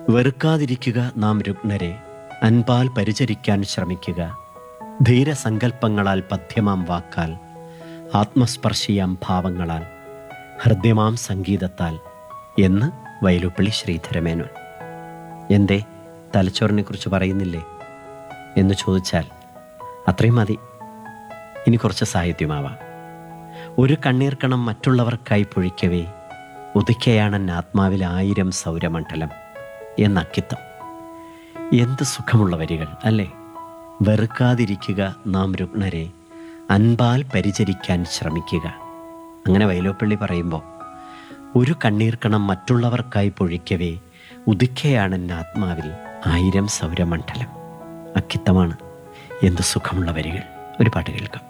വെറുക്കാതിരിക്കുക നാം രുഗ്നരെ അൻപാൽ പരിചരിക്കാൻ ശ്രമിക്കുക ധീരസങ്കല്പങ്ങളാൽ പഥ്യമാം വാക്കാൽ ആത്മസ്പർശിയാം ഭാവങ്ങളാൽ ഹൃദ്യമാം സംഗീതത്താൽ എന്ന് വയലുപ്പള്ളി ശ്രീധരമേനോൻ എന്തേ തലച്ചോറിനെ കുറിച്ച് പറയുന്നില്ലേ എന്ന് ചോദിച്ചാൽ അത്രയും മതി ഇനി കുറച്ച് സാഹിത്യമാവാം ഒരു കണ്ണീർക്കണം മറ്റുള്ളവർക്കായി പൊഴിക്കവേ ഉദിക്കയാണൻ ആത്മാവിൽ ആയിരം സൗരമണ്ഡലം എന്ന അക്കിത്തം എന്ത് സുഖമുള്ള വരികൾ അല്ലേ വെറുക്കാതിരിക്കുക നാം രുഗ്ണരെ അൻപാൽ പരിചരിക്കാൻ ശ്രമിക്കുക അങ്ങനെ വൈലോപ്പള്ളി പറയുമ്പോൾ ഒരു കണ്ണീർക്കണം മറ്റുള്ളവർക്കായി പൊഴിക്കവേ ഉദിക്കയാണൻ ആത്മാവിൽ ആയിരം സൗരമണ്ഡലം അക്കിത്തമാണ് എന്ത് സുഖമുള്ള വരികൾ ഒരു പാട്ട് കേൾക്കാം